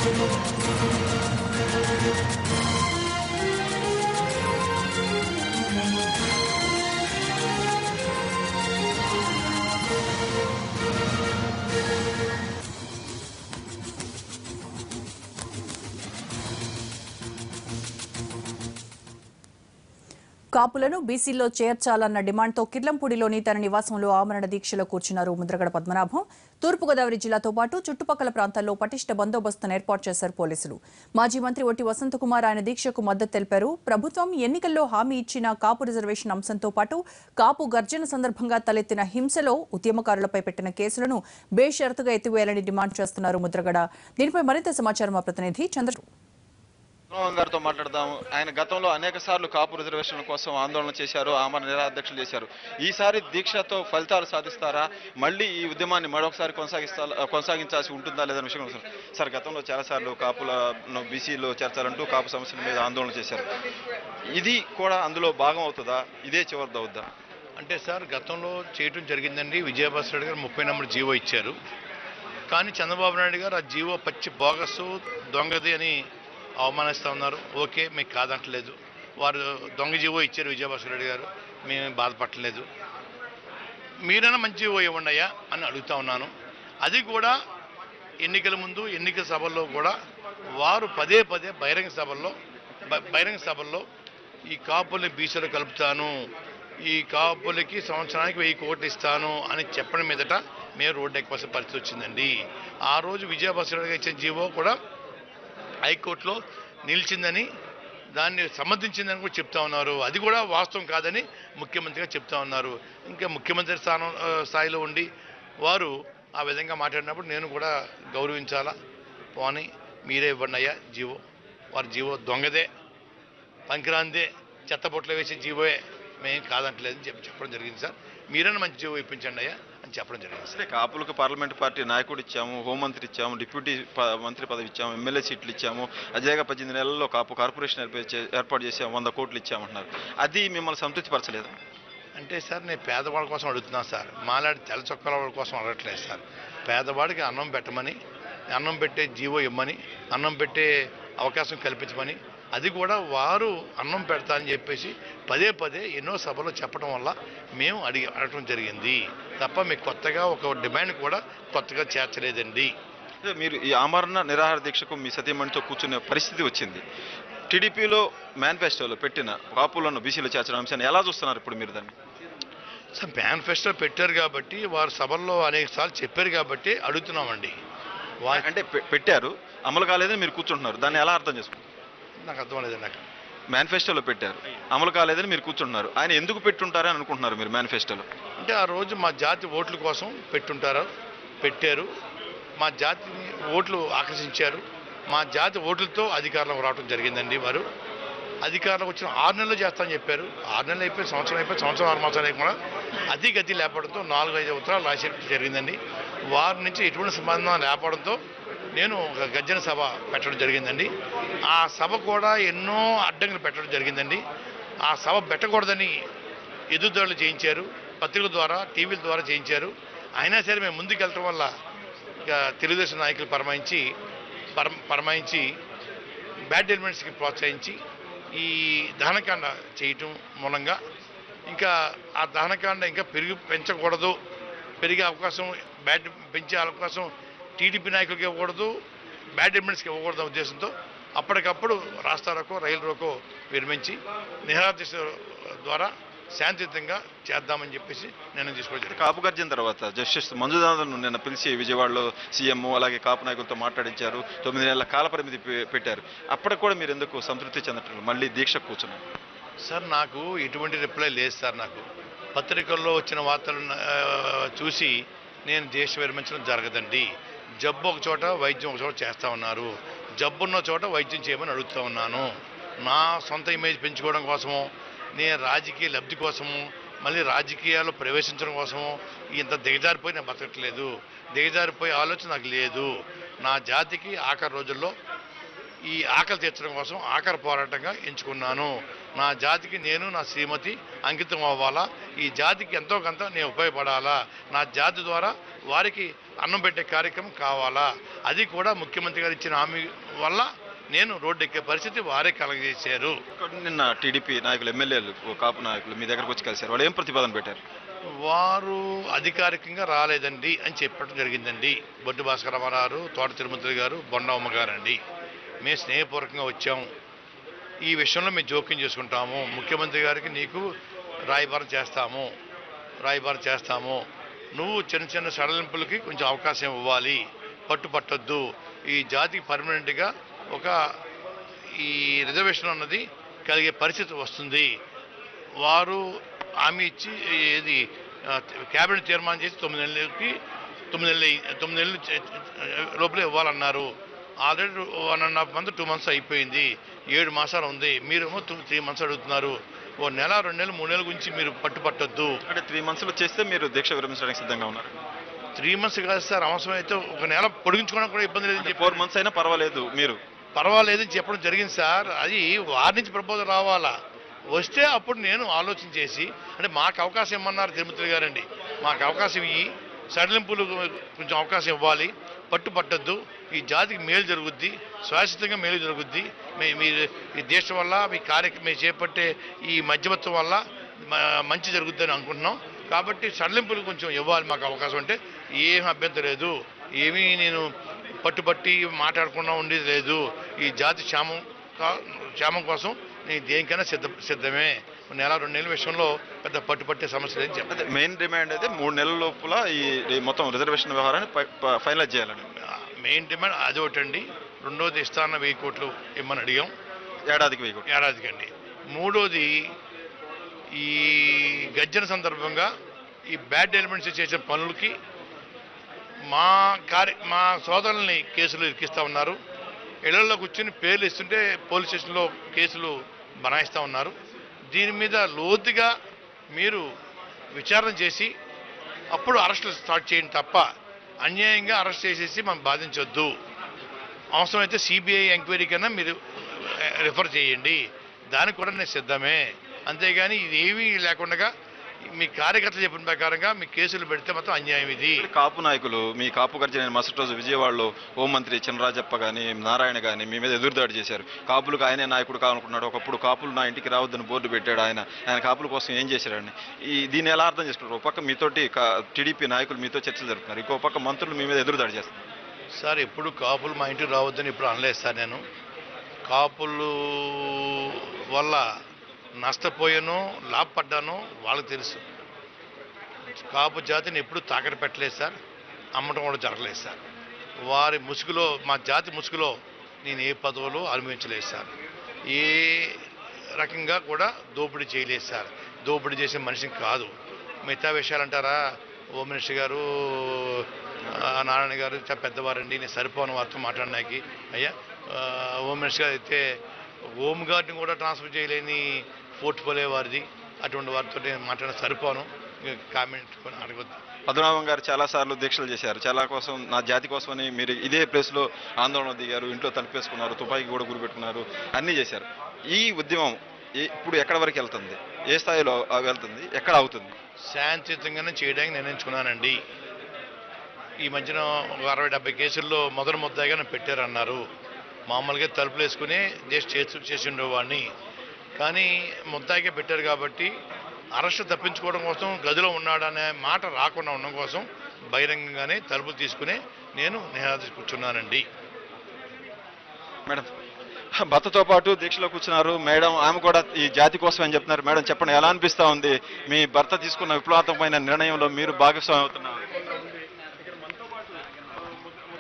కాపులను బీసీలో చేర్చాలన్న డిమాండ్తో కిర్లంపూడిలోని తన నివాసంలో ఆమరణ దీక్షలో కూర్చున్నారు ముద్రగడ పద్మనాభం తూర్పుగోదావరి జిల్లాతో పాటు చుట్టుపక్కల ప్రాంతాల్లో పటిష్ట బందోబస్తును ఏర్పాటు చేశారు పోలీసులు మాజీ మంత్రి ఒట్టి వసంతకుమార్ ఆయన దీక్షకు మద్దతు తెలిపారు ప్రభుత్వం ఎన్నికల్లో హామీ ఇచ్చిన కాపు రిజర్వేషన్ అంశంతో పాటు కాపు గర్జన సందర్భంగా తలెత్తిన హింసలో ఉద్యమకారులపై పెట్టిన కేసులను బేషరతుగా ఎత్తివేయాలని డిమాండ్ చేస్తున్నారు ముద్రగడ దీనిపై మరింత సమాచారం మా ప్రతినిధి చంద్ర చంద్రబాబు గారితో మాట్లాడదాము ఆయన గతంలో అనేక సార్లు కాపు రిజర్వేషన్ల కోసం ఆందోళన చేశారు ఆమరణ నిరాధ్యక్షులు చేశారు ఈసారి దీక్షతో ఫలితాలు సాధిస్తారా మళ్ళీ ఈ ఉద్యమాన్ని మరొకసారి కొనసాగిస్తా కొనసాగించాల్సి ఉంటుందా లేదనే విషయం కోసం సార్ గతంలో చాలాసార్లు కాపులను బీసీలో చేర్చాలంటూ కాపు సమస్యల మీద ఆందోళన చేశారు ఇది కూడా అందులో భాగం అవుతుందా ఇదే చివరిది అవుద్దా అంటే సార్ గతంలో చేయటం జరిగిందండి విజయభాస్కర్ రెడ్డి గారు ముప్పై నెంబర్ జీవో ఇచ్చారు కానీ చంద్రబాబు నాయుడు గారు ఆ జీవో పచ్చి బోగసు దొంగది అని అవమానిస్తూ ఉన్నారు ఓకే మీకు కాదంటలేదు వారు దొంగ జీవో ఇచ్చారు విజయభాస్కర్ రెడ్డి గారు మేము బాధపడలేదు మీరైనా మంచి జీవో ఇవ్వండి అయ్యా అని అడుగుతా ఉన్నాను అది కూడా ఎన్నికల ముందు ఎన్నికల సభల్లో కూడా వారు పదే పదే బహిరంగ సభల్లో బ- బహిరంగ సభల్లో ఈ కాపుల్ని బీసీలో కలుపుతాను ఈ కాపులకి సంవత్సరానికి వెయ్యి కోట్లు ఇస్తాను అని చెప్పడం మీదట మేము రోడ్డు ఎక్కవలసిన పరిస్థితి వచ్చిందండి ఆ రోజు విజయభాస్కర్ రెడ్డి గారు ఇచ్చిన జీవో కూడా హైకోర్టులో నిలిచిందని దాన్ని సమర్థించిందని కూడా చెప్తా ఉన్నారు అది కూడా వాస్తవం కాదని ముఖ్యమంత్రిగా చెప్తా ఉన్నారు ఇంకా ముఖ్యమంత్రి స్థానం ఆ, స్థాయిలో ఉండి వారు ఆ విధంగా మాట్లాడినప్పుడు నేను కూడా గౌరవించాలా పోనీ మీరే ఇవ్వండి అయ్యా జీవో వారి జీవో దొంగదే పంకిరాందే చెత్తబొట్లో వేసే జీవోయే మేము కాదంటలేదని చెప్పి చెప్పడం జరిగింది సార్ మీరైనా మంచి జీవో ఇప్పించండి అయ్యా అని చెప్పడం జరిగింది సార్ అంటే కాపులకు పార్లమెంట్ పార్టీ నాయకుడు ఇచ్చాము హోంమంత్రి ఇచ్చాము డిప్యూటీ ప- మంత్రి పదవి ఇచ్చాము ఎమ్మెల్యే సీట్లు ఇచ్చాము అదేగా పద్దెనిమిది నెలల్లో కాపు కార్పొరేషన్ ఏర్పా- చే- ఏర్పాటు చేసాము వంద కోట్లు ఇచ్చామంటున్నారు అది మిమ్మల్ని సంతృప్తి పరచలేదు అంటే సార్ నేను పేదవాళ్ళ కోసం అడుగుతున్నాను సార్ మాలాడి తెల్ల చొక్కల వాళ్ళ కోసం అడగట్లేదు సార్ పేదవాడికి అన్నం పెట్టమని అన్నం పెట్టే జీవో ఇమ్మని అన్నం పెట్టే అవకాశం కల్పించమని అది కూడా వారు అన్నం పెడతా అని చెప్పేసి పదే పదే ఎన్నో సభలో చెప్పడం వల్ల మేము అడిగి అడగడం జరిగింది తప్ప మీకు కొత్తగా ఒక డిమాండ్ కూడా కొత్తగా చేర్చలేదండి అదే మీరు ఈ ఆమరణ నిరాహార దీక్షకు మీ సతీమణితో కూర్చునే పరిస్థితి వచ్చింది టీడీపీలో మేనిఫెస్టోలో పెట్టిన కాపులను బీసీలో చేర్చడం అంశాన్ని ఎలా చూస్తున్నారు ఇప్పుడు మీరు దాన్ని సార్ మేనిఫెస్టో పెట్టారు కాబట్టి వారు సభల్లో అనేక సార్లు చెప్పారు కాబట్టి అడుగుతున్నామండి వా అంటే పె- పెట్టారు అమలు కాలేదని మీరు కూర్చుంటున్నారు దాన్ని ఎలా అర్థం చేసుకుంటారు నాకు అర్థం లేదు నాకు మేనిఫెస్టోలో పెట్టారు అమలు కాలేదని మీరు కూర్చుంటున్నారు ఆయన ఎందుకు పెట్టుంటారని అనుకుంటున్నారు మీరు మేనిఫెస్టోలో అంటే ఆ రోజు మా జాతి ఓట్ల కోసం పెట్టుంటారు పెట్టారు మా జాతిని ఓట్లు ఆకర్షించారు మా జాతి ఓట్లతో అధికారంలోకి రావడం జరిగిందండి వారు అధికారంలోకి వచ్చిన ఆరు నెలలు చేస్తామని చెప్పారు ఆరు నెలలు అయిపోయి సంవత్సరం అయిపోయి సంవత్సరం ఆరు మాసాలు అయిపోయినా అతి గతి లేపడంతో నాలుగు ఐదు ఉత్తరాలు రాసేయడం జరిగిందండి వారి నుంచి ఎటువంటి సంబంధం లేపడంతో నేను ఒక గర్జన సభ పెట్టడం జరిగిందండి ఆ సభ కూడా ఎన్నో అడ్డంకులు పెట్టడం జరిగిందండి ఆ సభ పెట్టకూడదని ఎదురుదాడులు చేయించారు పత్రికల ద్వారా టీవీల ద్వారా చేయించారు అయినా సరే మేము ముందుకు వెళ్ళటం వల్ల ఇక తెలుగుదేశం నాయకులు పరమాయించి పరం పరమాయించి బ్యాడ్ ఎలిమెంట్స్కి ప్రోత్సహించి ఈ దహనకాండ చేయటం మూలంగా ఇంకా ఆ దహనకాండ ఇంకా పెరిగి పెంచకూడదు పెరిగే అవకాశం బ్యాడ్ పెంచే అవకాశం టీడీపీ నాయకులకి ఇవ్వకూడదు బ్యాడ్ ఎలిమెంట్స్కి ఇవ్వకూడదు ఉద్దేశంతో అప్పటికప్పుడు రాస్తా రోకో రైలు రోకో విరమించి నిరాదేశ ద్వారా శాంతియుతంగా చేద్దామని చెప్పేసి నిర్ణయం తీసుకోవడం జరిగింది కాపు గర్జన తర్వాత జస్టిస్ మంజునాథన్ నిన్న పిలిచి విజయవాడలో సీఎం అలాగే కాపు నాయకులతో మాట్లాడించారు తొమ్మిది నెలల కాల పరిమితి పె- పెట్టారు అప్పటికి కూడా మీరు ఎందుకు సంతృప్తి చెందట్లేదు మళ్ళీ దీక్ష కూర్చున్నారు సార్ నాకు ఎటువంటి రిప్లై లేదు సార్ నాకు పత్రికల్లో వచ్చిన వార్తలను ఆ, చూసి నేను దేశ విరమించడం జరగదండి జబ్బు ఒక చోట వైద్యం ఒక చోట చేస్తూ ఉన్నారు జబ్బు ఉన్న చోట వైద్యం చేయమని అడుగుతూ ఉన్నాను నా సొంత ఇమేజ్ పెంచుకోవడం కోసము నేను రాజకీయ లబ్ధి కోసము మళ్ళీ రాజకీయాల్లో ప్రవేశించడం కోసము ఇంత దిగజారిపోయి నేను బతకట్లేదు దిగజారిపోయే ఆలోచన నాకు లేదు నా జాతికి ఆఖరి రోజుల్లో ఈ ఆకలి తీర్చడం కోసం ఆఖరి పోరాటంగా ఎంచుకున్నాను నా జాతికి నేను నా శ్రీమతి అంకితం అవ్వాలా ఈ జాతికి ఎంతో కొంత నేను ఉపయోగపడాలా నా జాతి ద్వారా వారికి అన్నం పెట్టే కార్యక్రమం కావాలా అది కూడా ముఖ్యమంత్రి గారు ఇచ్చిన హామీ వల్ల నేను రోడ్డు ఎక్కే పరిస్థితి వారే కలగజేశారు నిన్న టీడీపీ నాయకులు ఎమ్మెల్యేలు ఓ కాపు నాయకులు మీ దగ్గరకు వచ్చి కలిశారు వాళ్ళు ఏం ప్రతిపాదన పెట్టారు వారు అధికారికంగా రాలేదండి అని చెప్పడం జరిగిందండి బొడ్డు భాస్కర్ రామారావు తోట తిరుమతి గారు బొండమ్మ గారు అండి మేము స్నేహపూర్వకంగా వచ్చాం ఈ విషయంలో మేము జోక్యం చేసుకుంటాము ముఖ్యమంత్రి గారికి నీకు రాయబారం చేస్తాము రాయబారం చేస్తాము నువ్వు చిన్న చిన్న సడలింపులకి కొంచెం అవకాశం ఇవ్వాలి పట్టు పట్టొద్దు ఈ జాతికి పర్మనెంట్గా ఒక ఈ రిజర్వేషన్ అన్నది కలిగే పరిస్థితి వస్తుంది వారు హామీ ఇచ్చి ఏది ఆ, క్యాబినెట్ తీర్మానం చేసి తొమ్మిది నెలలకి తొమ్మిది నెలలు అయి- తొమ్మిది నెలలు చే- లోపలే ఇవ్వాలన్నారు already one and half month two months అయిపోయింది ఏడు మాసాలు ఉంది మీరేమో టూ త్రీ మంత్స్ అడుగుతున్నారు ఓ నెల రెండు నెలలు మూడు నెలల గురించి మీరు పట్టుపట్టొద్దు అంటే త్రీ మంత్స్లో చేస్తే మీరు దీక్ష విరమించడానికి సిద్ధంగా ఉన్నారు త్రీ మంత్స్ కాదు సార్ అవసరం అయితే ఒక నెల పొడిగించుకోవడానికి కూడా ఇబ్బంది లేదని చెప్పి ఫోర్ మంత్స్ అయినా పర్వాలేదు మీరు పర్వాలేదని చెప్పడం జరిగింది సార్ అది వారి నుంచి ప్రపోజల్ రావాలా వస్తే అప్పుడు నేను ఆలోచన చేసి అంటే మాకు అవకాశం ఇమ్మన్నారు తిరుమతి గారండి మాకు అవకాశం ఇవ్వి సడలింపులు కొంచెం అవకాశం ఇవ్వాలి పట్టు పట్టద్దు ఈ జాతికి మేలు జరుగుద్ది శాశ్వతంగా మేలు జరుగుద్ది మీ- మీరు ఈ దేశం వల్ల మీ కార్యక్రమం మీరు చేపట్టే ఈ మధ్యమత్వం వల్ల మ- మంచి జరుగుద్దని అనుకుంటున్నాం కాబట్టి సడలింపులు కొంచెం ఇవ్వాలి మాకు అవకాశం అంటే ఏం అభ్యంతరం లేదు ఏమీ నేను పట్టుబట్టి మాట్లాడకుండా ఉండేది లేదు ఈ జాతి క్షేమం కా- క్షేమం కోసం నేను దేనికైనా సిద్ధ సిద్ధమే నెల రెండు నెలల విషయంలో పెద్ద పట్టుపట్టే సమస్య లేదని చెప్పదు అదే మెయిన్ డిమాండ్ అయితే మూడు నెలల లోపల ఈ ఈ మొత్తం రిజర్వేషన్ వ్యవహారాన్ని ఫైనలైజ్ చేయాలని మెయిన్ డిమాండ్ అది ఒకటండి రెండోది ఇస్తాన్న వెయ్యి కోట్లు ఇమ్మని అడిగాం ఏడాదికి వెయ్యి కోట్లు. ఏడాదికి అండి మూడోది ఈ గర్జన సందర్భంగా ఈ బ్యాడ్ ఎలిమెంట్స్ చేసే పనులకి మా కార్య మా సోదరుల్ని కేసులు ఇరికిస్తూ ఉన్నారు ఇళ్లలో కూర్చొని పేర్లు ఇస్తుంటే పోలీస్ స్టేషన్లో కేసులు బనాయిస్తూ ఉన్నారు దీని మీద లోతుగా మీరు విచారణ చేసి అప్పుడు అరెస్టులు స్టార్ట్ చేయండి తప్ప అన్యాయంగా అరెస్ట్ చేసేసి మనం బాధించొద్దు అవసరమైతే సిబిఐ ఎంక్వైరీ కన్నా మీరు ఆ, రిఫర్ చేయండి దానికి కూడా నేను సిద్ధమే అంతేగాని ఇది ఏమీ లేకుండా మీ కార్యకర్తలు చెప్పిన ప్రకారంగా మీ కేసులు పెడితే మాత్రం అన్యాయం ఇది కాపు నాయకులు మీ కాపు గర్జన మరుసటి రోజు విజయవాడలో హోంమంత్రి చినరాజప్ప కానీ నారాయణ కానీ మీ మీద ఎదురుదాడి చేశారు కాపులకు ఆయనే నాయకుడు కావాలనుకున్నాడు ఒకప్పుడు కాపులు నా ఇంటికి రావద్దని బోర్డు పెట్టాడు ఆయన ఆయన కాపుల కోసం ఏం చేశాడని ఈ దీన్ని ఎలా అర్థం చేసుకుంటారు ఒక పక్క మీతోటి కా- టీడీపీ నాయకులు మీతో చర్చలు జరుపుతున్నారు ఇంకో పక్క మంత్రులు మీ మీద ఎదురుదాడి చేస్తున్నారు సార్ ఎప్పుడు కాపులు మా ఇంటికి రావద్దని ఇప్పుడు అనలేదు సార్ నేను కాపులు వల్ల నష్టపోయానో లాభపడ్డానో వాళ్ళకి తెలుసు కాపు జాతిని ఎప్పుడు తాకట పెట్టలేదు సార్ అమ్మటం కూడా జరగలేదు సార్ వారి ముసుగులో మా జాతి ముసుగులో నేను ఏ పదవులు అనుభవించలేదు సార్ ఏ రకంగా కూడా దోపిడీ చేయలేదు సార్ దోపిడీ చేసే మనిషిని కాదు మిగతా విషయాలు అంటారా హోమ్ మినిస్టర్ గారు ఆ, నారాయణ గారు చాలా పెద్దవారండి నేను సరిపోను వారితో మాట్లాడడానికి అయ్యా ఆ, హోమ్ మినిస్టర్ గారు అయితే హోమ్ గార్డ్ని కూడా ట్రాన్స్ఫర్ చేయలేని పోర్ట్ఫోలియో వారిది అటువంటి వారితో నేను మాట్లాడిన సరిపోను ఇక కామెంట్ కొని అడగొద్దు పద్మనాభం గారు చాలా సార్లు దీక్షలు చేశారు చాలా కోసం నా జాతి కోసమని మీరు ఇదే ప్లేస్లో ఆందోళన దిగారు ఇంట్లో తలుపేసుకున్నారు తుపాకీ కూడా గురిపెట్టుకున్నారు అన్నీ చేశారు ఈ ఉద్యమం ఈ- ఇప్పుడు ఎక్కడ వరకు వెళ్తుంది ఏ స్థాయిలో ఆ వెళ్తుంది ఎక్కడ అవుతుంది శాంతియుతంగానే చేయడానికి నిర్ణయించుకున్నానండి ఈ మధ్యన ఒక అరవై డెబ్బై కేసుల్లో మొదటి ముద్దాయిగా నన్ను పెట్టారన్నారు మామూలుగా తలుపులు వేసుకుని చేసి చేసి చేసి ఉండేవాడిని కానీ ముద్దాయిగా పెట్టారు కాబట్టి అరెస్ట్ తప్పించుకోవడం కోసం గదిలో ఉన్నాడనే మాట రాకుండా ఉండడం కోసం బహిరంగంగానే తలుపులు తీసుకుని నేను నిరాదీసి కూర్చున్నానండి మేడం భర్తతో పాటు దీక్షలో కూర్చున్నారు మేడం ఆమె కూడా ఈ జాతి కోసం అని చెప్తున్నారు మేడం చెప్పండి ఎలా అనిపిస్తా ఉంది మీ భర్త తీసుకున్న విప్లవాత్మకమైన నిర్ణయంలో మీరు భాగస్వామి అవుతున్నారు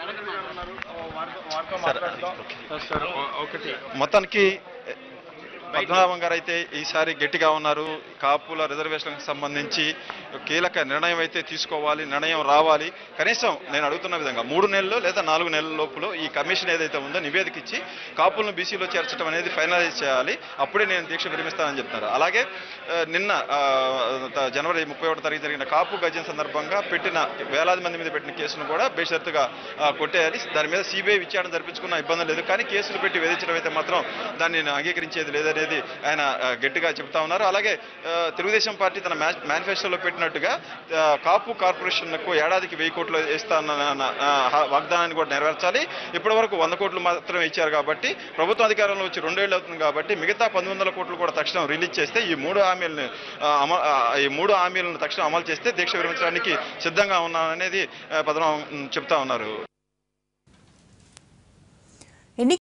ఒకటి మొత్తానికి పద్మనాభం గారు అయితే ఈసారి గట్టిగా ఉన్నారు కాపుల రిజర్వేషన్లకు సంబంధించి కీలక నిర్ణయం అయితే తీసుకోవాలి నిర్ణయం రావాలి కనీసం నేను అడుగుతున్న విధంగా మూడు నెలలు లేదా నాలుగు నెలల లోపల ఈ కమిషన్ ఏదైతే ఉందో నివేదిక ఇచ్చి కాపులను బీసీలో చేర్చడం అనేది ఫైనలైజ్ చేయాలి అప్పుడే నేను దీక్ష విరమిస్తానని చెప్తున్నారు అలాగే ఆ, నిన్న ఆ, త- జనవరి ముప్పై ఒకటో తారీఖు జరిగిన కాపు గజం సందర్భంగా పెట్టిన వేలాది మంది మీద పెట్టిన కేసును కూడా బేషరతుగా ఆ, కొట్టేయాలి దాని మీద సిబిఐ విచారణ జరిపించుకున్న ఇబ్బంది లేదు కానీ కేసులు పెట్టి వేధించడం అయితే మాత్రం దాన్ని నేను అంగీకరించేది లేదనేది ఆయన ఆ, గట్టిగా చెప్తా ఉన్నారు అలాగే ఆ, తెలుగుదేశం పార్టీ తన మ్యా- మేనిఫెస్టోలో పెట్టినట్టుగా ఆ, కాపు కార్పొరేషన్లకు ఏడాదికి వెయ్యి కోట్లు ఇస్తానన్న ఆ, హా- వాగ్దానాన్ని కూడా నెరవేర్చాలి ఇప్పటి వరకు వంద కోట్లు మాత్రమే ఇచ్చారు కాబట్టి ప్రభుత్వం అధికారంలో వచ్చి రెండేళ్ళు అవుతుంది కాబట్టి మిగతా పంతొమ్మిది వందల కోట్లు కూడా తక్షణం రిలీజ్ చేస్తే ఈ మూడు హామీలను ఆ, అమ ఆ, ఈ మూడు హామీలను తక్షణం అమలు చేస్తే దీక్ష విరమించడానికి సిద్ధంగా ఉన్నాననేది ఆ, పద్మనాభం చెప్తా ఉన్నారు